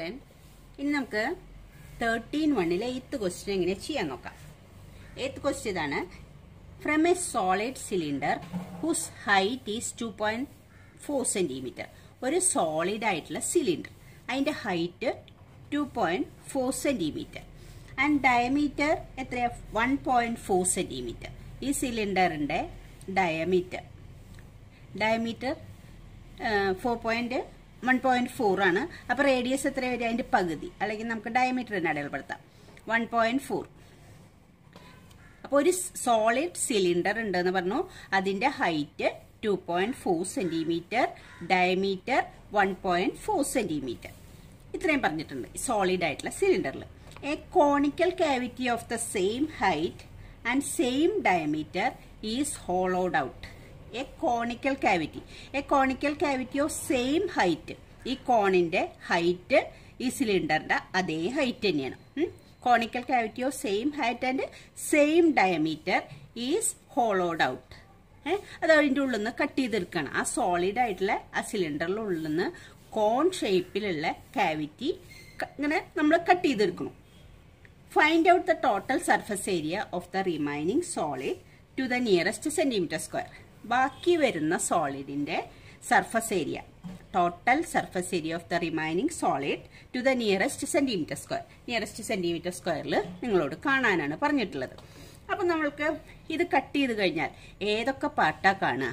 children ഇനി നമുക്ക് thirteen വണ്ണിലെ എയ്ത്ത് ക്വസ്റ്റ്യൻ എങ്ങനെ ചെയ്യാൻ നോക്കാം എയ്ത്ത് ക്വസ്റ്റ്യൻ ഇതാണ് from a solid cylinder whose height is two point four centimetre ഒരു സോളിഡ് ആയിട്ടുള്ള സിലിണ്ടർ അതിന്റെ height two point four centimetre and diameter എത്രയാ വൺ പോയിന്റ് ഫോർ സെന്റിമീറ്റർ ഈ സിലിണ്ടറിന്റെ diameter diameter four point one point four ആണ് അപ്പൊ radius എത്ര വരും അതിന്റെ പകുതി അല്ലെങ്കിൽ നമുക്ക് ഡയമീറ്റർ തന്നെ അടയാളപ്പെടുത്താം വൺ പോയിന്റ് ഫോർ അപ്പൊ ഒരു സോളിഡ് സിലിണ്ടർ ഉണ്ടെന്ന് പറഞ്ഞു അതിന്റെ height two point four centimetre diameter one point four centimetre ഇത്രയും പറഞ്ഞിട്ടുണ്ട് സോളിഡ് ആയിട്ടുള്ള സിലിണ്ടറിൽ a conical cavity of the same height and same diameter is hollowed out a conical cavity a conical cavity of same height ഈ കോണിന്റെ height ഈ സിലിണ്ടറിന്റെ അതേ height തന്നെയാണ് conical cavity of same height and same diameter is hollowed out ഏഹ് അത് അതിൻ്റെ ഉള്ളിൽ നിന്ന് കട്ട് ചെയ്തെടുക്കണം ആ സോളിഡ് ആയിട്ടുള്ള ആ സിലിണ്ടറിന്റെ ഉള്ളിൽ നിന്ന് കോൺ ഷേപ്പിലുള്ള കാവിറ്റി ഇങ്ങനെ നമ്മൾ കട്ട് ചെയ്തെടുക്കണം find out the total surface area of the remaining solid to the nearest centimetre square ബാക്കി വരുന്ന സോളിഡിന്റെ surface area total surface area of the remaining solid to the nearest centimetre square nearest centimetre സ്ക്വയറിൽ നിങ്ങളോട് കാണാനാണ് പറഞ്ഞിട്ടുള്ളത് അപ്പൊ നമ്മൾക്ക് ഇത് കട്ട് ചെയ്ത് കഴിഞ്ഞാൽ ഏതൊക്കെ പാർട്ടാ കാണുക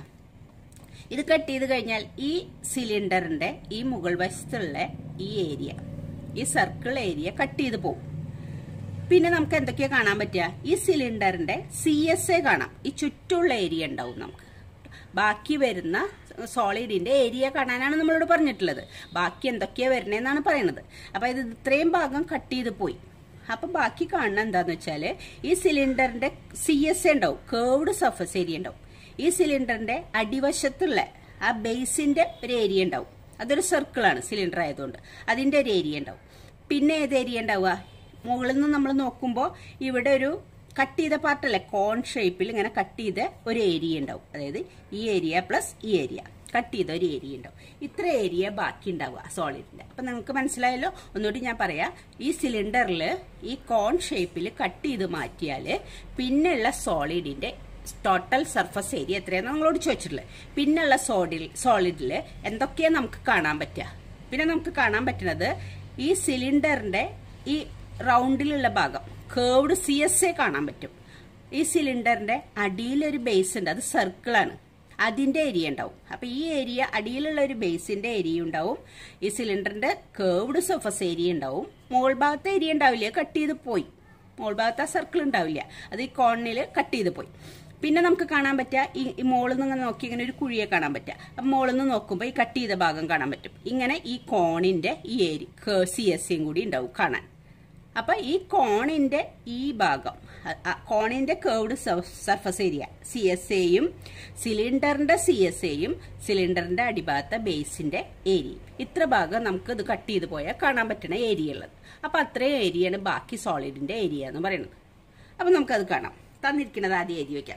ഇത് കട്ട് ചെയ്ത് കഴിഞ്ഞാൽ ഈ സിലിണ്ടറിന്റെ ഈ മുകൾ വശത്തുള്ള ഈ ഏരിയ ഈ സർക്കിൾ ഏരിയ കട്ട് ചെയ്ത് പോകും പിന്നെ നമുക്ക് എന്തൊക്കെയാ കാണാൻ പറ്റുക ഈ സിലിണ്ടറിന്റെ സി എസ് എ കാണാം ഈ ചുറ്റുള്ള ഏരിയ ഉണ്ടാവും നമുക്ക് ബാക്കി വരുന്ന സോളിഡിന്റെ ഏരിയ കാണാനാണ് നമ്മളോട് പറഞ്ഞിട്ടുള്ളത് ബാക്കി എന്തൊക്കെയാ വരണേന്നാണ് പറയുന്നത് അപ്പൊ ഇത് ഇത്രയും ഭാഗം കട്ട് ചെയ്ത് പോയി അപ്പൊ ബാക്കി കാണുന്ന എന്താന്ന് വെച്ചാല് ഈ സിലിണ്ടറിന്റെ സി എസ് എ ഉണ്ടാവും കേർവ്ഡ് സർഫസ് ഏരിയ ഉണ്ടാവും ഈ സിലിണ്ടറിന്റെ അടിവശത്തുള്ള ആ ബേസിന്റെ ഒരു ഏരിയ ഉണ്ടാവും അതൊരു സർക്കിളാണ് സിലിണ്ടർ ആയതുകൊണ്ട് അതിന്റെ ഒരു ഏരിയ ഉണ്ടാവും പിന്നെ ഏത് ഏരിയ ഉണ്ടാവുക മുകളിൽ നിന്ന് നമ്മൾ നോക്കുമ്പോൾ ഇവിടെ ഒരു കട്ട് ചെയ്ത പാർട്ടല്ലേ കോൺ ഷേപ്പിൽ ഇങ്ങനെ കട്ട് ചെയ്ത ഒരു ഏരിയ ഉണ്ടാവും അതായത് ഈ ഏരിയ പ്ലസ് ഈ ഏരിയ കട്ട് ചെയ്ത ഒരു ഏരിയ ഉണ്ടാവും ഇത്ര ഏരിയ ബാക്കി ഉണ്ടാവുക സോളിഡിന്റെ അപ്പൊ നിങ്ങൾക്ക് മനസ്സിലായല്ലോ ഒന്നുകൂടി ഞാൻ പറയാം ഈ സിലിണ്ടറിൽ ഈ കോൺ ഷേപ്പിൽ കട്ട് ചെയ്ത് മാറ്റിയാല് പിന്നെയുള്ള സോളിഡിന്റെ ടോട്ടൽ സർഫസ് ഏരിയ എത്രയാണെന്ന് നമ്മളോട് ചോദിച്ചിട്ടുള്ളത് പിന്നുള്ള സോഡിൽ സോളിഡിൽ എന്തൊക്കെയാണ് നമുക്ക് കാണാൻ പറ്റുക പിന്നെ നമുക്ക് കാണാൻ പറ്റുന്നത് ഈ സിലിണ്ടറിന്റെ ഈ റൗണ്ടിലുള്ള ഭാഗം കേർവ്ഡ് സി എസ് എ കാണാൻ പറ്റും ഈ സിലിണ്ടറിന്റെ അടിയിലൊരു ബേസ് ഉണ്ട് അത് സർക്കിളാണ് അതിന്റെ ഏരിയ ഉണ്ടാവും അപ്പൊ ഈ ഏരിയ അടിയിലുള്ള ഒരു ബേസിന്റെ ഏരിയ ഉണ്ടാവും ഈ സിലിണ്ടറിന്റെ കേർവ്ഡ് സർഫസ് ഏരിയ ഉണ്ടാവും മുകൾ ഭാഗത്തെ ഏരിയ ഉണ്ടാവില്ല കട്ട് ചെയ്ത് പോയി മുകൾ ഭാഗത്ത് ആ സർക്കിൾ ഉണ്ടാവില്ല അത് ഈ കോണിൽ കട്ട് ചെയ്ത് പോയി പിന്നെ നമുക്ക് കാണാൻ പറ്റുക ഈ മോളിൽ നിന്ന് നോക്കി ഇങ്ങനെ ഒരു കുഴിയെ കാണാൻ പറ്റുക അപ്പം മോളിൽ നിന്ന് നോക്കുമ്പോൾ ഈ കട്ട് ചെയ്ത ഭാഗം കാണാൻ പറ്റും ഇങ്ങനെ ഈ കോണിന്റെ ഈ ഏരിയ സി എസ് സിയും കൂടി ഉണ്ടാവും കാണാൻ അപ്പൊ ഈ കോണിന്റെ ഈ ഭാഗം കോണിന്റെ curved surface area C S എയും സിലിണ്ടറിന്റെ സി എസ് എയും സിലിണ്ടറിന്റെ അടിഭാഗത്തെ ബേസിന്റെ ഏരിയയും ഇത്ര ഭാഗം നമുക്ക് ഇത് കട്ട് ചെയ്ത് പോയാൽ കാണാൻ പറ്റുന്ന ഏരിയ ഉള്ളത് അപ്പൊ അത്രയും ഏരിയയാണ് ബാക്കി സോളിഡിന്റെ ഏരിയ എന്ന് പറയുന്നത് അപ്പൊ നമുക്കത് കാണാം തന്നിരിക്കുന്നത് ആദ്യം എഴുതി വെക്കാം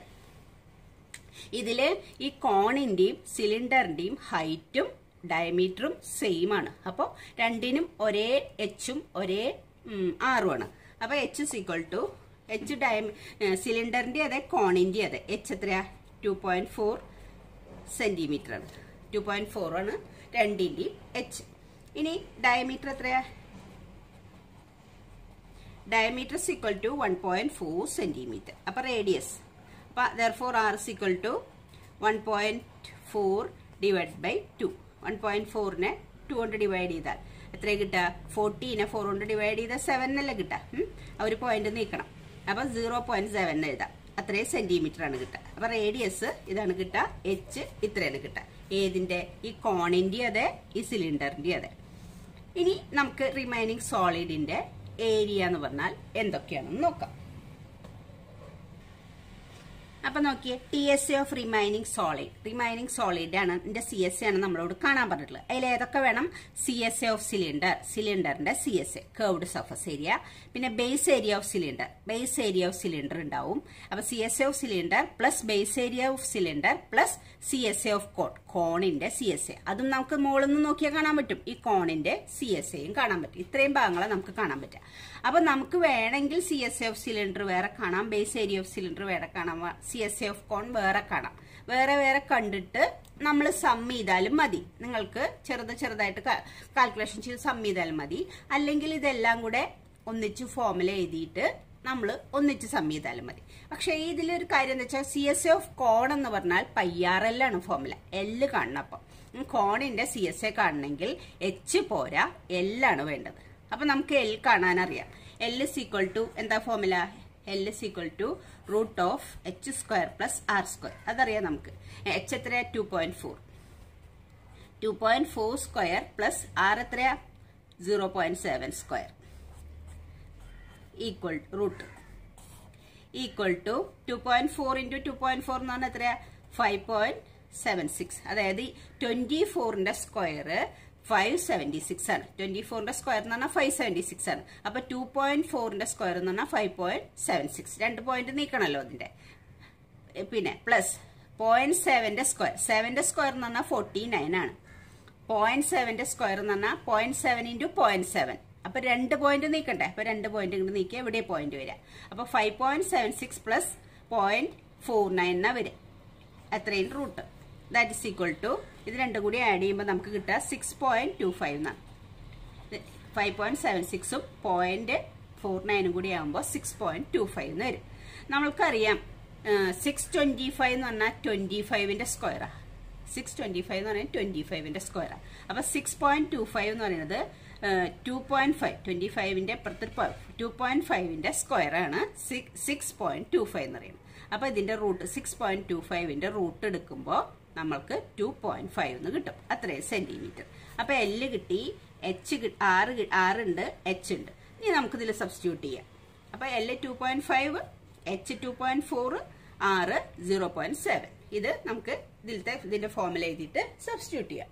ഇതില് ഈ കോണിന്റെയും സിലിണ്ടറിന്റെയും ഹൈറ്റും ഡയമീറ്ററും സെയിം ആണ് അപ്പോൾ രണ്ടിനും ഒരേ എച്ചും ഒരേ ആറുമാണ് അപ്പൊ H is equal to H ഡയമി സിലിണ്ടറിന്റെ അതെ കോണിന്റെ അതെ എച്ച് എത്രയാ ടു പോയിന്റ് ഫോർ സെന്റിമീറ്റർ ആണ് ടു പോയിന്റ് ഫോർ ആണ് രണ്ടിന്റെയും എച്ച് ഇനി ഡയമീറ്റർ എത്രയാ diameter is equal to one point four centimetre അപ്പൊ റേഡിയസ് അപ്പൊ therefore R is equal to one point four divide by two one point ഫോറിനെ two കൊണ്ട് divide ചെയ്താൽ എത്ര കിട്ടുക ഫോർട്ടീനെ ഫോർ കൊണ്ട് ഡിവൈഡ് ചെയ്താൽ സെവൻ അല്ലേ കിട്ടുക ആ ഒരു പോയിന്റ് നീക്കണം അപ്പൊ സീറോ പോയിന്റ് സെവൻ എഴുതാം അത്രയും സെന്റിമീറ്റർ ആണ് കിട്ടുക അപ്പൊ റേഡിയസ് ഇതാണ് കിട്ടുക എച്ച് ഇത്രയാണ് കിട്ടുക ഏതിന്റെ ഈ കോണിന്റെ അതെ ഈ സിലിണ്ടറിന്റെ അതെ ഇനി നമുക്ക് റിമൈനിങ് സോളിഡിന്റെ ഏരിയ എന്ന് പറഞ്ഞാൽ എന്തൊക്കെയാണെന്ന് നോക്കാം അപ്പൊ നോക്കിയേ T S A of remaining solid remaining solid ആണ് ഇതിന്റെ സി എസ് എ ആണ് നമ്മളോട് കാണാൻ പറഞ്ഞിട്ടുള്ളത് അതിൽ ഏതൊക്കെ വേണം C S A of cylinder സിലിണ്ടറിന്റെ C S A curved surface area പിന്നെ base area of cylinder base area of cylinder ഉണ്ടാവും അപ്പൊ C S A of cylinder plus base area of cylinder plus C S A of cone കോണിന്റെ C S A അതും നമുക്ക് മുകളിൽ നിന്ന് നോക്കിയാൽ കാണാൻ പറ്റും ഈ കോണിന്റെ സി എസ് എയും കാണാൻ പറ്റും ഇത്രയും ഭാഗങ്ങളെ നമുക്ക് കാണാൻ പറ്റുക അപ്പൊ നമുക്ക് വേണമെങ്കിൽ C S A of cylinder വേറെ കാണാം ബേസ് ഏരിയ ഓഫ് സിലിണ്ടർ വേറെ കാണാം C S A of cone വേറെ കാണാം വേറെ വേറെ കണ്ടിട്ട് നമ്മൾ സം ചെയ്താലും മതി നിങ്ങൾക്ക് ചെറുത് ചെറുതായിട്ട് കാൽക്കുലേഷൻ ചെയ്ത് സം ചെയ്താലും മതി അല്ലെങ്കിൽ ഇതെല്ലാം കൂടെ ഒന്നിച്ച് ഫോമുല എഴുതിയിട്ട് നമ്മൾ ഒന്നിച്ച് സം ചെയ്താലും മതി പക്ഷേ ഇതിലൊരു കാര്യം എന്താ വെച്ചാൽ C S A of cone എന്ന് പറഞ്ഞാൽ പയ്യാറെല്ലാണ് ഫോമുല എല്ല് കാണണം അപ്പം കോണിന്റെ സി എസ് എ കാണണമെങ്കിൽ എച്ച് പോരാ എല്ലാണ് വേണ്ടത് അപ്പൊ നമുക്ക് എൽ കാണാൻ അറിയാം എൽ ഇസ് ഈക്വൽ ടു എന്താ formula L is equal to root of H square plus R square അതറിയാം നമുക്ക് എച്ച് എത്രയാ two point four two point four square plus R എത്രയാ zero point seven square equal root equal to to point four into two point four എന്ന് പറഞ്ഞാൽ എത്രയാ five point seven six അതായത് twenty ഫോറിന്റെ square five seventy six ആണ് twenty ഫോറിന്റെ square എന്ന് പറഞ്ഞാൽ ഫൈവ് സെവന്റി സിക്സ് ആണ് അപ്പൊ ടു പോയിന്റ് ഫോറിന്റെ സ്ക്വയർ എന്ന് പറഞ്ഞാൽ ഫൈവ് പോയിന്റ് സെവൻ സിക്സ് രണ്ട് പോയിന്റ് നീക്കണല്ലോ അതിന്റെ പിന്നെ പ്ലസ് പോയിന്റ് സെവന്റെ സ്ക്വയർ സെവന്റെ സ്ക്വയർ എന്ന് പറഞ്ഞാൽ ഫോർട്ടി നയൻ ആണ് പോയിന്റ് സെവന്റെ സ്ക്വയർ എന്ന് പറഞ്ഞാൽ point seven into point seven അപ്പൊ രണ്ട് പോയിന്റ് നീക്കണ്ടേ അപ്പൊ രണ്ട് പോയിന്റ് ഇങ്ങോട്ട് നീക്കിയാൽ ഇവിടെ പോയിന്റ് വരിക അപ്പൊ five point seven six plus point four nine എന്നാ വരിക അത്രയും root that is equal to ഇത് രണ്ടും കൂടി ആഡ് ചെയ്യുമ്പോൾ നമുക്ക് കിട്ടുക സിക്സ് പോയിന്റ് ടു ഫൈവ് എന്നാണ് ഫൈവ് പോയിന്റ് സെവൻ സിക്സും പോയിന്റ് ഫോർ നയനും കൂടി ആകുമ്പോൾ സിക്സ് പോയിന്റ് ടു ഫൈവ് എന്ന് വരും നമ്മൾക്കറിയാം സിക്സ് ട്വന്റി ഫൈവ് എന്ന് പറഞ്ഞാൽ ട്വന്റി ഫൈവിന്റെ സ്ക്വയറാ സിക്സ് ട്വന്റി ഫൈവ് എന്ന് പറഞ്ഞാൽ ട്വന്റി ഫൈവിന്റെ സ്ക്വയറാ അപ്പൊ സിക്സ് പോയിന്റ് ടു ഫൈവ് എന്ന് പറയുന്നത് ടു പോയിന്റ് ഫൈവ് ട്വന്റി ഫൈവിന്റെ അപ്പുറത്ത് ടു പോയിന്റ് ഫൈവിന്റെ സ്ക്വയർ ആണ് സിക്സ് പോയിന്റ് ടു ഫൈവ് എന്ന് പറയുന്നത് അപ്പൊ ഇതിന്റെ റൂട്ട് സിക്സ് പോയിന്റ് ടു ഫൈവിന്റെ റൂട്ട് എടുക്കുമ്പോൾ നമ്മൾക്ക് ടു പോയിന്റ് ഫൈവ് എന്ന് കിട്ടും അത്രയും സെന്റിമീറ്റർ അപ്പൊ എല്ല് കിട്ടി എച്ച് ആറ് ആറുണ്ട് എച്ച് ഉണ്ട് ഇനി നമുക്ക് ഇതിൽ സബ്സ്റ്റിറ്റ്യൂട്ട് ചെയ്യാം അപ്പൊ L two point five H two point four R zero point seven ഇത് നമുക്ക് ഇതിലത്തെ ഇതിന്റെ ഫോമുല എഴുതിയിട്ട് സബ്സ്റ്റിറ്റ്യൂട്ട് ചെയ്യാം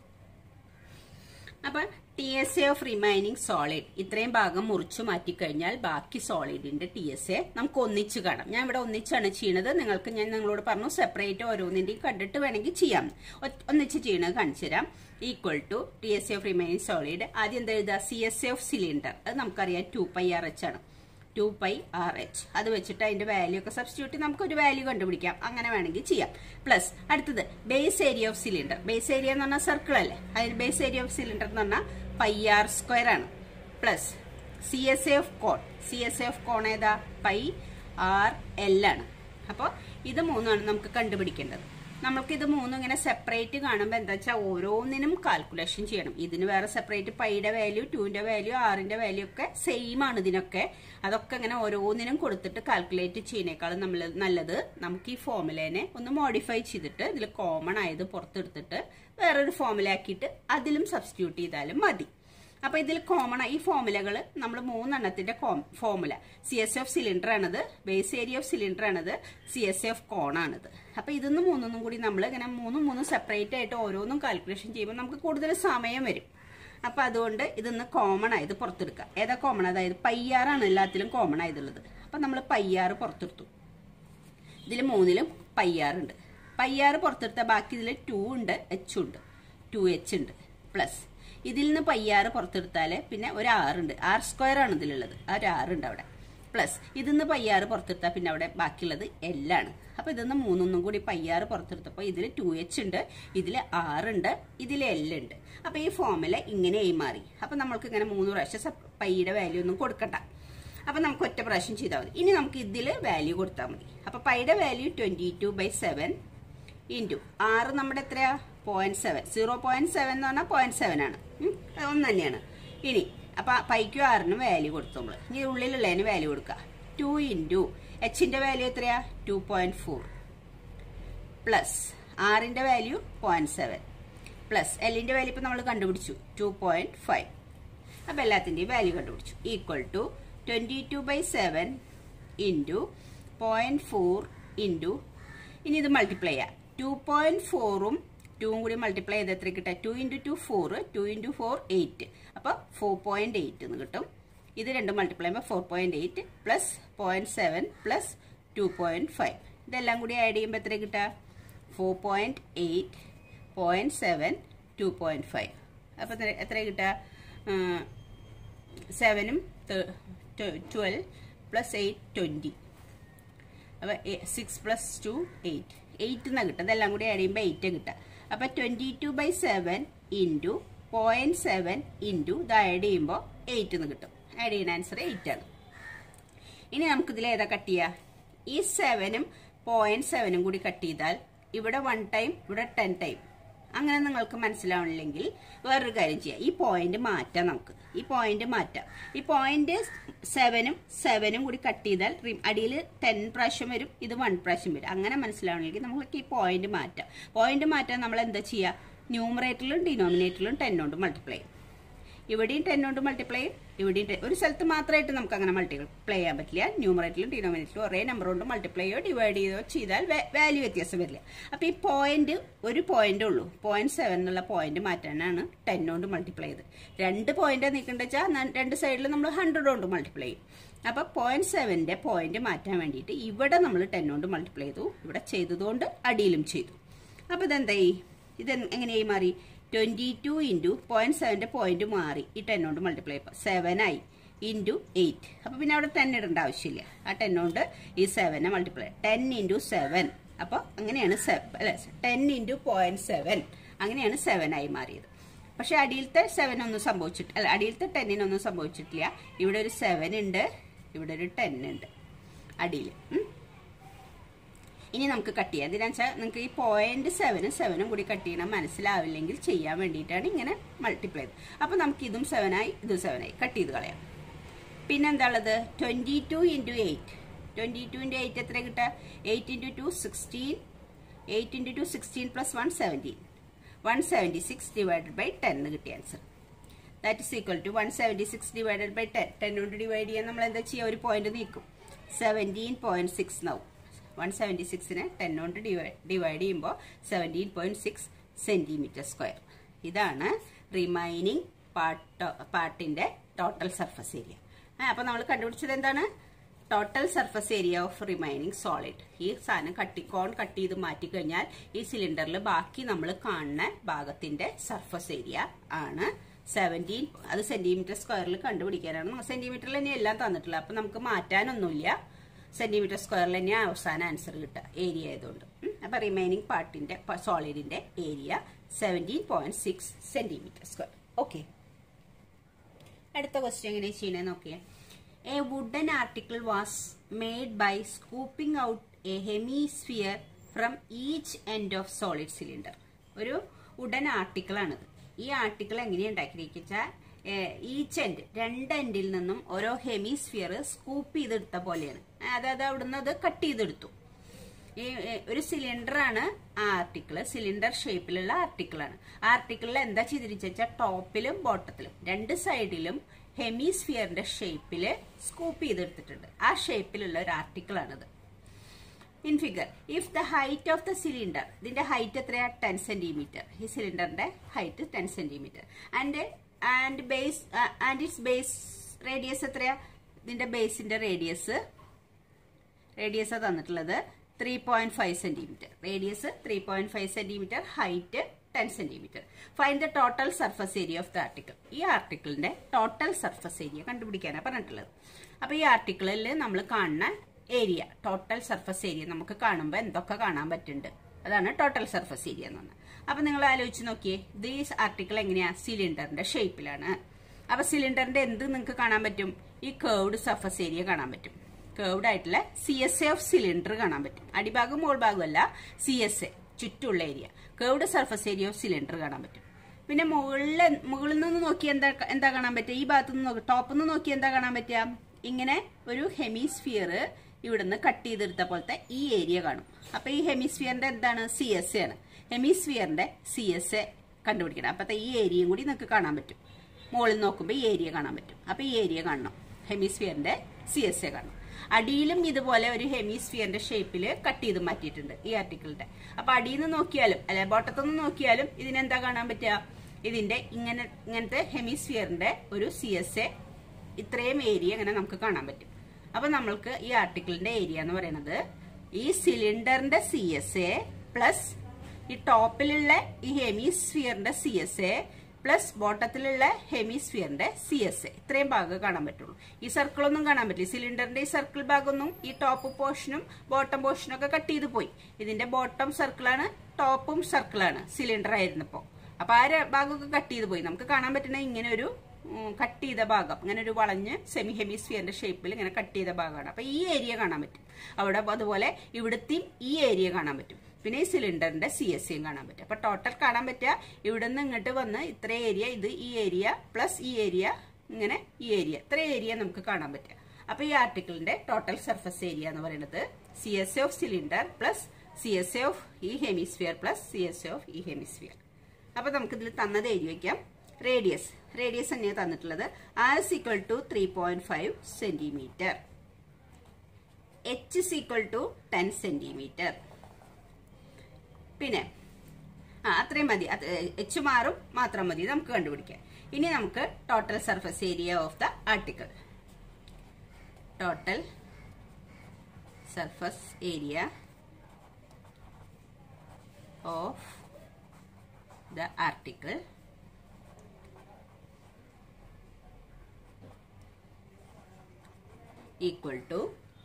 അപ്പൊ T S A of remaining solid ഇത്രയും ഭാഗം മുറിച്ചു മാറ്റിക്കഴിഞ്ഞാൽ ബാക്കി സോളിഡിന്റെ ടി എസ് എ നമുക്ക് ഒന്നിച്ച് കാണാം ഞാൻ ഇവിടെ ഒന്നിച്ചാണ് ചെയ്യണത് നിങ്ങൾക്ക് ഞാൻ നിങ്ങളോട് പറഞ്ഞു സെപ്പറേറ്റ് ഓരോന്നിന്റെയും കണ്ടിട്ട് വേണമെങ്കിൽ ചെയ്യാം ഒന്നിച്ച് ചെയ്യണത് കാണിച്ചു തരാം equal to T S A of remaining solid ആദ്യം എന്താ എഴുതുക C S A of cylinder അത് നമുക്കറിയാം ടു പൈ ആർ എച്ച് ആണ് ടു പൈ ആർ എച്ച് അത് വെച്ചിട്ട് അതിന്റെ വാല്യൂ ഒക്കെ സബ്സ്റ്റിറ്റ്യൂട്ട് നമുക്ക് ഒരു വാല്യൂ കണ്ടുപിടിക്കാം അങ്ങനെ വേണമെങ്കിൽ ചെയ്യാം പ്ലസ് അടുത്തത് base area of cylinder base area എന്ന് പറഞ്ഞാൽ സർക്കിൾ അല്ലേ അതിന് ബേസ് ഏരിയ ഓഫ് സിലിണ്ടർ എന്ന് പറഞ്ഞാൽ പൈ ആർ സ്ക്വയർ ആണ് plus C S A of cone C S A of cone ഏതാ പൈ ആർ എൽ ആണ് അപ്പോൾ ഇത് മൂന്നാണ് നമുക്ക് കണ്ടുപിടിക്കേണ്ടത് നമ്മൾക്ക് ഇത് മൂന്നും ഇങ്ങനെ സെപ്പറേറ്റ് കാണുമ്പോൾ എന്താ വെച്ചാൽ ഓരോന്നിനും കാൽക്കുലേഷൻ ചെയ്യണം ഇതിന് വേറെ സെപ്പറേറ്റ് പൈയുടെ വാല്യൂ ടുവിന്റെ വാല്യൂ ആറിന്റെ വാല്യൂ ഒക്കെ സെയിം ആണ് ഇതിനൊക്കെ അതൊക്കെ ഇങ്ങനെ ഓരോന്നിനും കൊടുത്തിട്ട് കാൽക്കുലേറ്റ് ചെയ്യുന്നേക്കാളും നമ്മൾ നല്ലത് നമുക്ക് ഈ ഫോമുലേനെ ഒന്ന് മോഡിഫൈ ചെയ്തിട്ട് ഇതിൽ കോമൺ ആയത് പുറത്തെടുത്തിട്ട് വേറൊരു ഫോമുല ആക്കിയിട്ട് അതിലും സബ്സ്റ്റിറ്റ്യൂട്ട് ചെയ്താലും മതി അപ്പൊ ഇതിൽ കോമൺ ഈ ഫോമുലകൾ നമ്മൾ മൂന്നെണ്ണത്തിന്റെ formula C S F cylinder ആണത് ബേസ് ഏരിയ ഓഫ് സിലിണ്ടർ ആണത് സി എസ് എഫ് കോൺ ആണത് അപ്പൊ ഇതൊന്നും മൂന്നൊന്നും കൂടി നമ്മൾ ഇങ്ങനെ മൂന്നും മൂന്നും സെപ്പറേറ്റ് ആയിട്ട് ഓരോന്നും കാൽക്കുലേഷൻ ചെയ്യുമ്പോൾ നമുക്ക് കൂടുതൽ സമയം വരും അപ്പൊ അതുകൊണ്ട് ഇതൊന്ന് കോമൺ ആയത് പുറത്തെടുക്കാം ഏതാ കോമൺ അതായത് പയ്യാറാണ് എല്ലാത്തിലും കോമൺ ആയതുള്ളത് അപ്പൊ നമ്മൾ പയ്യാറ് പുറത്തെടുത്തു ഇതിൽ മൂന്നിലും പയ്യാറുണ്ട് പയ്യാറ് പുറത്തെടുത്ത ബാക്കി ഇതിൽ ടു ഉണ്ട് എച്ച് ഉണ്ട് ടു എച്ച് ഉണ്ട് പ്ലസ് ഇതിൽ നിന്ന് പയ്യാറ് പുറത്തെടുത്താൽ പിന്നെ ഒരു ആറുണ്ട് ആർ സ്ക്വയർ ആണ് ഇതിലുള്ളത് ആ ഒരു ആറുണ്ട് അവിടെ പ്ലസ് ഇതിൽ നിന്ന് പയ്യാറ് പുറത്തെടുത്താൽ പിന്നെ അവിടെ ബാക്കിയുള്ളത് എല്ലാണ് അപ്പൊ ഇതിൽ നിന്ന് മൂന്നൊന്നും കൂടി പയ്യാറ് പുറത്തെടുത്തപ്പോൾ ഇതിൽ ടു എച്ച് ഉണ്ട് ഇതിൽ ആറുണ്ട് ഇതിൽ എല്ലുണ്ട് അപ്പൊ ഈ ഫോമില് ഇങ്ങനെയായി മാറി അപ്പൊ നമ്മൾക്ക് ഇങ്ങനെ മൂന്ന് പ്രാവശ്യം പൈയുടെ വാല്യൂ ഒന്നും കൊടുക്കണ്ട അപ്പൊ നമുക്ക് ഒറ്റ പ്രാവശ്യം ചെയ്താൽ മതി ഇനി നമുക്ക് ഇതിൽ വാല്യൂ കൊടുത്താൽ മതി അപ്പൊ പൈയുടെ value twenty two by seven into R നമ്മുടെ എത്രയാ point seven zero point seven എന്ന് പറഞ്ഞാൽ പോയിന്റ് സെവൻ ആണ് ഒന്ന് തന്നെയാണ് ഇനി അപ്പൊ പൈക്കും ആറിനും വാല്യൂ കൊടുത്തു നമ്മള് ഇനി ഉള്ളിലുള്ളതിന് വാല്യൂ കൊടുക്കുക ടു ഇൻറ്റു എച്ചിന്റെ വാല്യൂ എത്രയാ ടു പോയിന്റ് ഫോർ പ്ലസ് ആറിന്റെ വാല്യൂ പോയിന്റ് സെവൻ പ്ലസ് എല്ലിന്റെ വാല്യൂ ഇപ്പൊ നമ്മൾ കണ്ടുപിടിച്ചു ടു പോയിന്റ് ഫൈവ് അപ്പൊ എല്ലാത്തിന്റെയും വാല്യൂ കണ്ടുപിടിച്ചു equal to twenty two by seven into point four into ഇനി ഇത് മൾട്ടിപ്ലൈ ചെയ്യാം ടു പോയിന്റ് ഫോറും ടൂവും കൂടി മൾട്ടിപ്ലൈ ചെയ്ത് എത്ര കിട്ടുക two into two four two into four eight അപ്പോൾ ഫോർ പോയിന്റ് എയ്റ്റ് എന്ന് കിട്ടും ഇത് രണ്ടും മൾട്ടിപ്ലൈ ചെയ്യുമ്പോൾ four point eight plus point seven plus two point five ഇതെല്ലാം കൂടി ആഡ് ചെയ്യുമ്പോൾ എത്ര കിട്ടുക four point eight point seven two point five അപ്പൊ എത്ര എത്ര കിട്ടുക സെവനും ട്വൽവ് പ്ലസ് എയ്റ്റ് ട്വന്റി അപ്പൊ six plus two eight eight എന്നാ കിട്ടുക ഇതെല്ലാം കൂടി ആഡ് ചെയ്യുമ്പോൾ എയ്റ്റ് കിട്ടുക അപ്പൊ twenty two by seven into point seven into ഇത് ആഡ് ചെയ്യുമ്പോൾ എയ്റ്റ് എന്ന് കിട്ടും ആഡ് ചെയ്യുന്ന ആൻസർ എയ്റ്റ് ആണ് ഇനി നമുക്ക് ഇതിൽ ഏതാ കട്ട് ചെയ്യുക ഈ സെവനും പോയിന്റ് സെവനും കൂടി കട്ട് ചെയ്താൽ ഇവിടെ വൺ ടൈം ഇവിടെ ടെൻ ടൈം അങ്ങനെ നിങ്ങൾക്ക് മനസ്സിലാവണില്ലെങ്കിൽ വേറൊരു കാര്യം ചെയ്യാം ഈ പോയിന്റ് മാറ്റാം നമുക്ക് ഈ പോയിന്റ് മാറ്റാം ഈ പോയിന്റ് സെവനും സെവനും കൂടി കട്ട് ചെയ്താൽ അടിയിൽ ടെൻ പ്രാവശ്യം വരും ഇത് വൺ പ്രാവശ്യം വരും അങ്ങനെ മനസ്സിലാവണമെങ്കിൽ നമുക്ക് ഈ പോയിന്റ് മാറ്റാം പോയിന്റ് മാറ്റാൻ നമ്മൾ എന്താ ചെയ്യുക ന്യൂമറേറ്ററിലും ഡിനോമിനേറ്ററിലും ടെൻ കൊണ്ട് മൾട്ടിപ്ലൈ ചെയ്യും ഇവിടെയും ടെൻ കൊണ്ട് മൾട്ടിപ്ലൈ ചെയ്യും ഇവിടെയും 10 ഒരു സ്ഥലത്ത് മാത്രമായിട്ട് നമുക്ക് അങ്ങനെ മൾട്ടിപ്ലൈ ചെയ്യാൻ പറ്റില്ല ന്യൂമറേറ്ററിലും ഡിനോമിനേറ്ററിലും ഒരേ നമ്പർ കൊണ്ട് മൾട്ടിപ്ലൈ ചെയ്യോ ഡിവൈഡ് ചെയ്തോ ചെയ്താൽ വാല്യൂ വ്യത്യാസം വരില്ല അപ്പൊ ഈ പോയിന്റ് ഒരു പോയിന്റ് ഉള്ളൂ പോയിന്റ് സെവൻ എന്നുള്ള പോയിന്റ് മാറ്റാനാണ് ടെൻ കൊണ്ട് മൾട്ടിപ്ലൈ ചെയ്ത് രണ്ട് പോയിന്റ് നീക്കേണ്ട വെച്ചാൽ രണ്ട് സൈഡിൽ നമ്മൾ ഹൺഡ്രഡ് കൊണ്ട് മൾട്ടിപ്ലൈ ചെയ്യും അപ്പൊ പോയിന്റ് സെവന്റെ പോയിന്റ് മാറ്റാൻ വേണ്ടിയിട്ട് ഇവിടെ നമ്മൾ ടെൻ കൊണ്ട് മൾട്ടിപ്ലൈ ചെയ്തു ഇവിടെ ചെയ്തതുകൊണ്ട് അടിയിലും ചെയ്തു അപ്പൊ ഇതെന്തായി ഇത് എങ്ങനെയായി മാറി ട്വന്റി ടു ഇൻറ്റു പോയിന്റ് സെവന്റെ പോയിന്റ് മാറി ഈ ടെൻ കൊണ്ട് മൾട്ടിപ്ലൈ ചെയ്യപ്പോൾ സെവൻ ആയി ഇൻറ്റു എയ്റ്റ് അപ്പൊ പിന്നെ അവിടെ ടെൻ ഇടേണ്ട ആവശ്യമില്ല ആ ടെൻ കൊണ്ട് ഈ സെവനെ മൾട്ടിപ്ലൈ ടെൻ ഇൻറ്റു സെവൻ അപ്പോൾ അങ്ങനെയാണ് അല്ലെ ടെൻ ഇൻറ്റു പോയിന്റ് സെവൻ അങ്ങനെയാണ് സെവൻ ആയി മാറിയത് പക്ഷെ അടിയിലത്തെ സെവൻ ഒന്നും സംഭവിച്ചിട്ട് അല്ല അടിയിലത്തെ ടെന്നിനൊന്നും സംഭവിച്ചിട്ടില്ല ഇവിടെ ഒരു സെവൻ ഉണ്ട് ഇവിടെ ഒരു ടെൻ ഉണ്ട് അടിയിൽ ഇനി നമുക്ക് കട്ട് ചെയ്യാം എന്തിനാ വെച്ചാൽ നിങ്ങൾക്ക് ഈ പോയിന്റ് സെവനും സെവനും കൂടി കട്ട് ചെയ്യണം മനസ്സിലാവില്ലെങ്കിൽ ചെയ്യാൻ വേണ്ടിയിട്ടാണ് ഇങ്ങനെ മൾട്ടിപ്ലൈ ചെയ്ത് അപ്പൊ നമുക്ക് ഇതും സെവനായി ഇതും സെവനായി കട്ട് ചെയ്ത് കളയാം പിന്നെ എന്താ ഉള്ളത് twenty two into eight twenty two into eight എത്ര കിട്ടുക eight into two sixteen eight into two sixteen plus one seventeen one seventy six divided by ten എന്ന് കിട്ടിയ answer that is equal to one seventy six divided by ten ten കൊണ്ട് divide ചെയ്യാൻ നമ്മൾ എന്താ ചെയ്യുക ഒരു പോയിന്റ് നീക്കും seventeen point six നാവും വൺ സെവൻറ്റി സിക്സിനെ ടെൻ കൊണ്ട് ഡിവൈഡ് ചെയ്യുമ്പോൾ seventeen point six centimetre square ഇതാണ് റിമൈനിങ് പാർട്ട് പാർട്ടിന്റെ ടോട്ടൽ സർഫസ് ഏരിയ അപ്പൊ നമ്മൾ കണ്ടുപിടിച്ചത് എന്താണ് total surface area of remaining solid ഈ സാധനം കട്ടി കോൺ കട്ട് ചെയ്ത് മാറ്റി കഴിഞ്ഞാൽ ഈ സിലിണ്ടറിൽ ബാക്കി നമ്മൾ കാണുന്ന ഭാഗത്തിന്റെ സർഫസ് ഏരിയ ആണ് സെവൻറ്റീൻ അത് സെന്റിമീറ്റർ സ്ക്വയറിൽ കണ്ടുപിടിക്കാനാണ് സെന്റിമീറ്ററിൽ തന്നെ എല്ലാം തന്നിട്ടുള്ളത് അപ്പൊ നമുക്ക് മാറ്റാനൊന്നുമില്ല സെന്റിമീറ്റർ സ്ക്വയറിൽ തന്നെ അവസാന ആൻസർ കിട്ടുക ഏരിയ ആയതുകൊണ്ട് അപ്പൊ റിമൈനിങ് പാർട്ടിന്റെ സോളിഡിന്റെ area seventeen point six centimetre square okay അടുത്ത ക്വസ്റ്റ്യൻ എങ്ങനെ ചെയ്യണേ നോക്കിയേ a wooden article was made by scooping out a hemisphere from each end of solid cylinder ഒരു വുഡൻ ആർട്ടിക്കിൾ ആണിത് ഈ ആർട്ടിക്കിൾ എങ്ങനെയാണ് ഉണ്ടാക്കിയിരിച്ചാൽ ഈച്ച് എൻഡ് രണ്ട് എൻഡിൽ നിന്നും ഓരോ ഹെമിസ്ഫിയർ സ്കൂപ്പ് ചെയ്തെടുത്ത പോലെയാണ് അതായത് അവിടുന്ന് അത് കട്ട് ചെയ്തെടുത്തു ഈ ഒരു സിലിണ്ടർ ആണ് ആ ആർട്ടിക്കിൾ സിലിണ്ടർ ഷേപ്പിലുള്ള ആർട്ടിക്കിൾ ആണ് ആ ആർട്ടിക്കിളിൽ എന്താ ചെയ്തിരിച്ചാൽ ടോപ്പിലും ബോട്ടത്തിലും രണ്ട് സൈഡിലും ഹെമിസ്ഫിയറിന്റെ ഷേപ്പില് സ്കൂപ്പ് ചെയ്തെടുത്തിട്ടുണ്ട് ആ ഷേപ്പിലുള്ള ഒരു ആർട്ടിക്കിൾ ആണിത് in figure if the height of the cylinder ഇതിന്റെ ഹൈറ്റ് എത്രയാ ടെൻ സെന്റിമീറ്റർ ഈ സിലിണ്ടറിന്റെ height ten centimetre and and base and its base radius എത്രയാ ഇതിന്റെ ബേസിന്റെ റേഡിയസ് റേഡിയസ് തന്നിട്ടുള്ളത് three point five centimetre radius three point five centimetre height ten centimetre fine the total surface area of the article ഈ ആർട്ടിക്കിളിന്റെ total surface area കണ്ടുപിടിക്കാനാണ് പറഞ്ഞിട്ടുള്ളത് അപ്പൊ ഈ ആർട്ടിക്കിളിൽ നമ്മൾ കാണുന്ന ഏരിയ ടോട്ടൽ സർഫസ് ഏരിയ നമുക്ക് കാണുമ്പോൾ എന്തൊക്കെ കാണാൻ പറ്റുന്നുണ്ട് അതാണ് ടോട്ടൽ സർഫസ് ഏരിയ എന്ന് പറഞ്ഞത് അപ്പൊ നിങ്ങൾ ആലോചിച്ച് നോക്കിയേ ഇത് ഈ ആർട്ടിക്കിൾ എങ്ങനെയാ സിലിണ്ടറിന്റെ ഷേപ്പിലാണ് അപ്പൊ സിലിണ്ടറിന്റെ എന്ത് നിങ്ങൾക്ക് കാണാൻ പറ്റും ഈ കേർവ്ഡ് സർഫസ് ഏരിയ കാണാൻ പറ്റും കേർവ്ഡ് ആയിട്ടുള്ള C S A of cylinder കാണാൻ പറ്റും അടിഭാഗം മോൾ ഭാഗമല്ല സി എസ് എ ചുറ്റുള്ള area curved surface area of cylinder കാണാൻ പറ്റും പിന്നെ മുകളിൽ മുകളിൽ നിന്ന് നോക്കി എന്താ എന്താ കാണാൻ പറ്റുക ഈ ഭാഗത്തു നിന്ന് നോക്കി ടോപ്പിൽ നിന്ന് നോക്കി എന്താ കാണാൻ പറ്റുക ഇങ്ങനെ ഒരു ഹെമിസ്ഫിയർ ഇവിടുന്ന് കട്ട് ചെയ്തെടുത്ത പോലത്തെ ഈ ഏരിയ കാണും അപ്പൊ ഈ ഹെമിസ്ഫിയറിന്റെ എന്താണ് സി എസ് എ ആണ് ഹെമിസ്ഫിയറിന്റെ സി എസ് എ കണ്ടുപിടിക്കണം അപ്പത്തെ ഈ ഏരിയയും കൂടി നിങ്ങൾക്ക് കാണാൻ പറ്റും മുകളിൽ നോക്കുമ്പോൾ ഈ ഏരിയ കാണാൻ പറ്റും അപ്പൊ ഈ ഏരിയ കാണണം ഹെമിസ്ഫിയറിന്റെ സി എസ് എ കാണണം അടിയിലും ഇതുപോലെ ഒരു ഹെമിസ്ഫിയറിന്റെ ഷേപ്പിൽ കട്ട് ചെയ്ത് മാറ്റിയിട്ടുണ്ട് ഈ ആർട്ടിക്കിളിന്റെ അപ്പൊ അടിയിൽ നിന്ന് നോക്കിയാലും അല്ലെ ബോട്ടത്തു നിന്ന് നോക്കിയാലും ഇതിനെന്താ കാണാൻ പറ്റുക ഇതിന്റെ ഇങ്ങനെ ഇങ്ങനത്തെ ഹെമിസ്ഫിയറിന്റെ ഒരു സി എസ് എ ഇത്രയും ഏരിയ ഇങ്ങനെ നമുക്ക് കാണാൻ പറ്റും അപ്പൊ നമ്മൾക്ക് ഈ ആർട്ടിക്കിളിന്റെ ഏരിയ എന്ന് പറയുന്നത് ഈ സിലിണ്ടറിന്റെ സി എസ് എ പ്ലസ് ഈ ടോപ്പിലുള്ള ഈ ഹെമിസ്ഫിയറിന്റെ സി എസ് എ പ്ലസ് ബോട്ടത്തിലുള്ള ഹെമിസ്ഫിയറിന്റെ സി എസ് എ ഇത്രയും ഭാഗം കാണാൻ പറ്റുള്ളൂ ഈ സർക്കിൾ ഒന്നും കാണാൻ പറ്റില്ല സിലിണ്ടറിന്റെ ഈ സർക്കിൾ ഭാഗമൊന്നും ഈ ടോപ്പ് പോർഷനും ബോട്ടം പോർഷനും ഒക്കെ കട്ട് ചെയ്ത് പോയി ഇതിന്റെ ബോട്ടം സർക്കിളാണ് ടോപ്പും സർക്കിളാണ് സിലിണ്ടർ ആയിരുന്നപ്പോ അപ്പൊ ആ ര- ഭാഗമൊക്കെ കട്ട് ചെയ്ത് പോയി നമുക്ക് കാണാൻ പറ്റുന്ന ഇങ്ങനെ ഒരു കട്ട് ചെയ്ത ഭാഗം ഇങ്ങനെ ഒരു വളഞ്ഞ് സെമി ഹെമിസ്ഫിയറിന്റെ ഷേപ്പിൽ ഇങ്ങനെ കട്ട് ചെയ്ത ഭാഗമാണ് അപ്പൊ ഈ ഏരിയ കാണാൻ പറ്റും അവിടെ അതുപോലെ ഇവിടുത്തെയും ഈ ഏരിയ കാണാൻ പറ്റും പിന്നെ ഈ സിലിണ്ടറിന്റെ സി എസ് സിയും കാണാൻ പറ്റും അപ്പൊ ടോട്ടൽ കാണാൻ പറ്റുക ഇവിടെ നിന്ന് ഇങ്ങോട്ട് വന്ന് ഇത്ര ഏരിയ ഇത് ഈ ഏരിയ പ്ലസ് ഈ ഏരിയ ഇങ്ങനെ ഈ ഏരിയ ഇത്ര ഏരിയ നമുക്ക് കാണാൻ പറ്റുക അപ്പൊ ഈ ആർട്ടിക്കിളിന്റെ ടോട്ടൽ സർഫസ് ഏരിയ എന്ന് പറയുന്നത് C S A of cylinder plus C S A of ഈ hemisphere plus C S A of ഈ ഹെമിസ്ഫിയർ അപ്പൊ നമുക്ക് ഇതിൽ തന്നത് എഴുതി വെക്കാം റേഡിയസ് റേഡിയസ് തന്നെയാണ് തന്നിട്ടുള്ളത് R equal to three point five centimetre H equal to ten centimetre പിന്നെ ആ അത്രയും മതി അത് എച്ച് മാറും മാത്രം മതി നമുക്ക് കണ്ടുപിടിക്കാം ഇനി നമുക്ക് total surface area of the article total surface area of the article equal to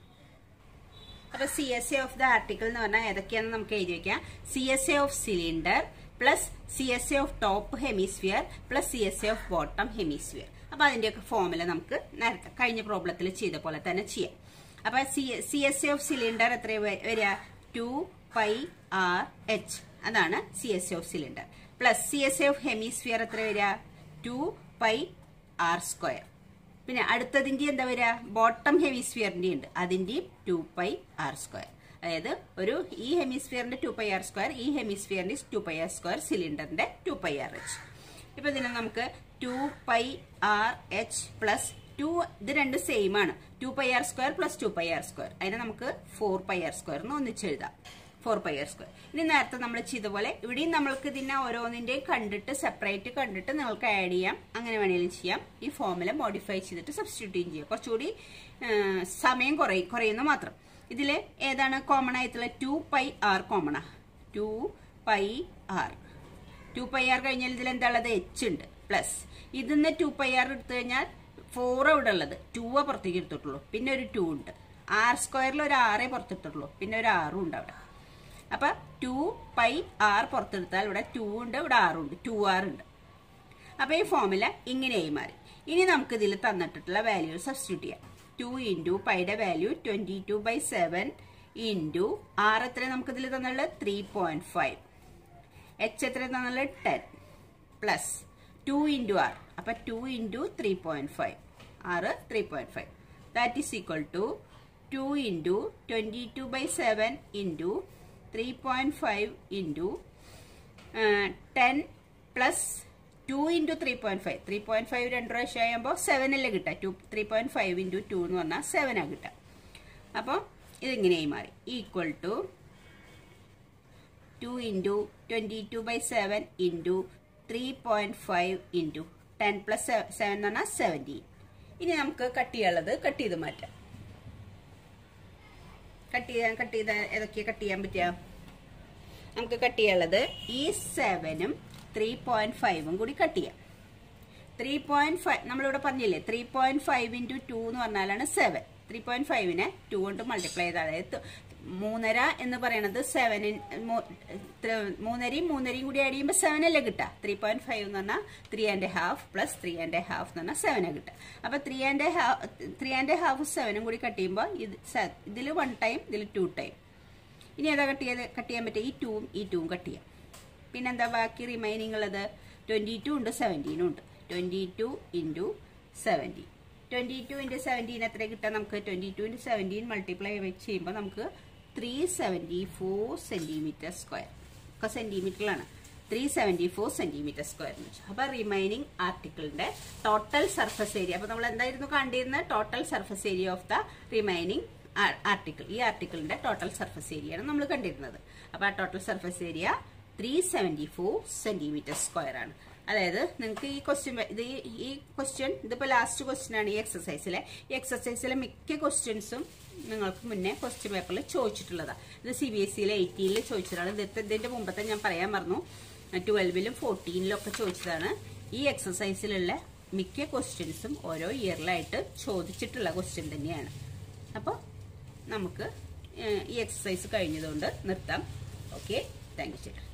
അപ്പൊ C S A of the article എന്ന് പറഞ്ഞാൽ ഏതൊക്കെയാണെന്ന് നമുക്ക് എഴുതി വെക്കാം C S A of cylinder plus C S A of top hemisphere plus C S A of bottom hemisphere അപ്പൊ അതിന്റെയൊക്കെ formula നമുക്ക് നേരത്തെ കഴിഞ്ഞ പ്രോബ്ലത്തിൽ ചെയ്ത പോലെ തന്നെ ചെയ്യാം അപ്പൊ C S A of cylinder എത്ര വരിക ടു പൈ ആർ എച്ച് അതാണ് C S A of cylinder plus C S A of hemisphere എത്ര വരിക ടു പൈ ആർ സ്ക്വയർ പിന്നെ അടുത്തതിന്റെ എന്താ വരിക ബോട്ടം ഹെമിസ്ഫിയറിന്റെ ഉണ്ട് അതിന്റെയും ടു പൈ ആർ സ്ക്വയർ അതായത് ഒരു ഈ ഹെമിസ്ഫിയറിന്റെ ടു പൈ ആർ സ്ക്വയർ ഈ ഹെമിസ്ഫിയറിന്റെ ടു പൈ ആർ സ്ക്വയർ സിലിണ്ടറിന്റെ ടു പൈ ആർ എച്ച് ഇപ്പൊ ഇതിനെ നമുക്ക് two pi R H plus two ഇത് രണ്ട് സെയിം ആണ് two pi R square plus two pi R square അതിനെ നമുക്ക് ഫോർ പൈ ആർ സ്ക്വയർ എന്ന് ഒന്നിച്ചെഴുതാം ഫോർ പൈ ആർ സ്ക്വയർ ഇനി നേരത്തെ നമ്മൾ ചെയ്ത പോലെ ഇവിടെയും നമ്മൾക്ക് ഇതിനെ ഓരോന്നിന്റെയും കണ്ടിട്ട് സെപ്പറേറ്റ് കണ്ടിട്ട് നിങ്ങൾക്ക് ആഡ് ചെയ്യാം അങ്ങനെ വേണമെങ്കിലും ചെയ്യാം ഈ ഫോമിൽ മോഡിഫൈ ചെയ്തിട്ട് സബ്സ്റ്റിറ്റ്യൂട്ട് ചെയ്യാം കുറച്ചുകൂടി ആ, സമയം കുറയും കുറയുന്നു മാത്രം ഇതിൽ ഏതാണ് കോമൺ ആയിട്ടുള്ള ടു പൈ ആർ കോമൺ ആ two pi R two pi R കഴിഞ്ഞാൽ ഇതിൽ എന്താ ഉള്ളത് എച്ച് ഉണ്ട് പ്ലസ് ഇതിന്ന് ടു പൈ ആർ എടുത്തു കഴിഞ്ഞാൽ ഫോർ ഇവിടെ ഉള്ളത് ടു ആ പുറത്തേക്ക് എടുത്തിട്ടുള്ളൂ പിന്നെ ഒരു ടു ഉണ്ട് ആർ സ്ക്വയറിൽ ഒരു ആറേ പുറത്തെടുത്തിട്ടുള്ളൂ പിന്നെ ഒരു ആറും ഉണ്ട് അവിടെ അപ്പൊ ടു പൈ ആർ പുറത്തെടുത്താൽ ഇവിടെ ടു ഉണ്ട് ഇവിടെ ആറും ഉണ്ട് ടു ആർ ഉണ്ട് അപ്പൊ ഈ ഫോമുല ഇങ്ങനെയായി മാറി ഇനി നമുക്ക് ഇതിൽ തന്നിട്ടുള്ള വാല്യൂ സബ്സ്റ്റിറ്റ്യൂട്ട് ചെയ്യാം ടു ഇൻറ്റു പൈയുടെ value twenty two by seven into R എത്ര നമുക്ക് ഇതിൽ തന്നുള്ളത് ത്രീ പോയിന്റ് ഫൈവ് എച്ച് എത്ര തന്നുള്ളത് ten plus two into R അപ്പൊ two into three point five ആറ് three point five that is equal to two into twenty two by seven into three point five into ten plus two into three point five three point five രണ്ട് പ്രാവശ്യം ആകുമ്പോൾ seven അല്ലേ കിട്ടുക two three point five into two എന്ന് പറഞ്ഞാൽ സെവനാണ് കിട്ടുക അപ്പോൾ ഇതിങ്ങനെയായി മാറി equal to two into twenty two by seven into three point five into ten plus seven എന്ന് പറഞ്ഞാൽ സെവൻറ്റീൻ ഇനി നമുക്ക് കട്ട് ചെയ്യാനുള്ളത് കട്ട് ചെയ്ത് മാറ്റാം കട്ട് ചെയ്യാൻ കട്ട് ചെയ്ത ഏതൊക്കെയാ കട്ട് ചെയ്യാൻ പറ്റുക നമുക്ക് കട്ട് ചെയ്യാനുള്ളത് ഈ സെവനും ത്രീ പോയിന്റ് ഫൈവും കൂടി കട്ട് ചെയ്യാം ത്രീ പോയിന്റ് ഫൈവ് നമ്മളിവിടെ പറഞ്ഞില്ലേ three point five into two എന്ന് പറഞ്ഞാലാണ് സെവൻ ത്രീ പോയിന്റ് ഫൈവിനെ ടു കൊണ്ട് മൾട്ടിപ്ലൈ ചെയ്ത് അതായത് മൂന്നര എന്ന് പറയുന്നത് സെവനിൻ മൂന്നരയും മൂന്നരയും കൂടി ആഡ് ചെയ്യുമ്പോൾ സെവൻ അല്ലേ കിട്ടുക ത്രീ പോയിന്റ് ഫൈവ് എന്ന് പറഞ്ഞാൽ three and half plus three and half എന്ന് പറഞ്ഞാൽ സെവനാ കിട്ടുക അപ്പൊ three and half three and half സെവനും കൂടി കട്ട് ചെയ്യുമ്പോൾ ഇത് ഇതിൽ വൺ ടൈം ഇതിൽ ടു ടൈം ഇനി ഏതാ കട്ട് ചെയ്ത് കട്ട് ചെയ്യാൻ പറ്റുക ഈ ടൂവും ഈ ടൂവും കട്ട് ചെയ്യാം പിന്നെന്താ ബാക്കി റിമൈനിങ് ഉള്ളത് ട്വന്റി ടു ഉണ്ട് സെവൻറ്റീനും ഉണ്ട് twenty two into seventeen twenty two into seventeen എത്ര കിട്ടാം നമുക്ക് twenty two into seventeen multiply ചെയ്യുമ്പോൾ നമുക്ക് three seventy four centimetre square ഒക്കെ സെന്റിമീറ്ററിലാണ് three seventy four centimetre square എന്ന് വെച്ചാൽ അപ്പൊ റിമൈനിങ് ആർട്ടിക്കിളിന്റെ ടോട്ടൽ സർഫസ് ഏരിയ അപ്പൊ നമ്മൾ എന്തായിരുന്നു കണ്ടിരുന്നത് total surface area of the remaining article ഈ ആർട്ടിക്കിളിന്റെ ടോട്ടൽ സർഫസ് ഏരിയ ആണ് നമ്മൾ കണ്ടിരുന്നത് അപ്പൊ ആ total surface area three seventy four centimetre square ആണ് അതായത് നിങ്ങൾക്ക് ഈ ക്വസ്റ്റ്യൻ ഇത് ഈ- ഈ ക്വസ്റ്റ്യൻ ഇതിപ്പോൾ ലാസ്റ്റ് ക്വസ്റ്റ്യൻ ആണ് ഈ എക്സസൈസിലെ ഈ എക്സസൈസിലെ മിക്ക ക്വസ്റ്റ്യൻസും നിങ്ങൾക്ക് മുന്നേ ക്വസ്റ്റ്യൻ പേപ്പറിൽ ചോദിച്ചിട്ടുള്ളതാണ് ഇത് സി ബി എസ് സിയിലെ എയ്റ്റീനിൽ ചോദിച്ചതാണ് ഇത് ഇതിന്റെ മുമ്പത്തെ ഞാൻ പറയാൻ മറന്നു ട്വൽവിലും ഫോർട്ടീനിലും ഒക്കെ ചോദിച്ചതാണ് ഈ എക്സസൈസിലുള്ള മിക്ക ക്വസ്റ്റ്യൻസും ഓരോ ഇയറിലായിട്ട് ചോദിച്ചിട്ടുള്ള ക്വസ്റ്റ്യൻ തന്നെയാണ് അപ്പോൾ നമുക്ക് ഏഹ്, ഈ എക്സസൈസ് കഴിഞ്ഞതുകൊണ്ട് നിർത്താം ഓക്കെ താങ്ക് യു ചേട്ടാ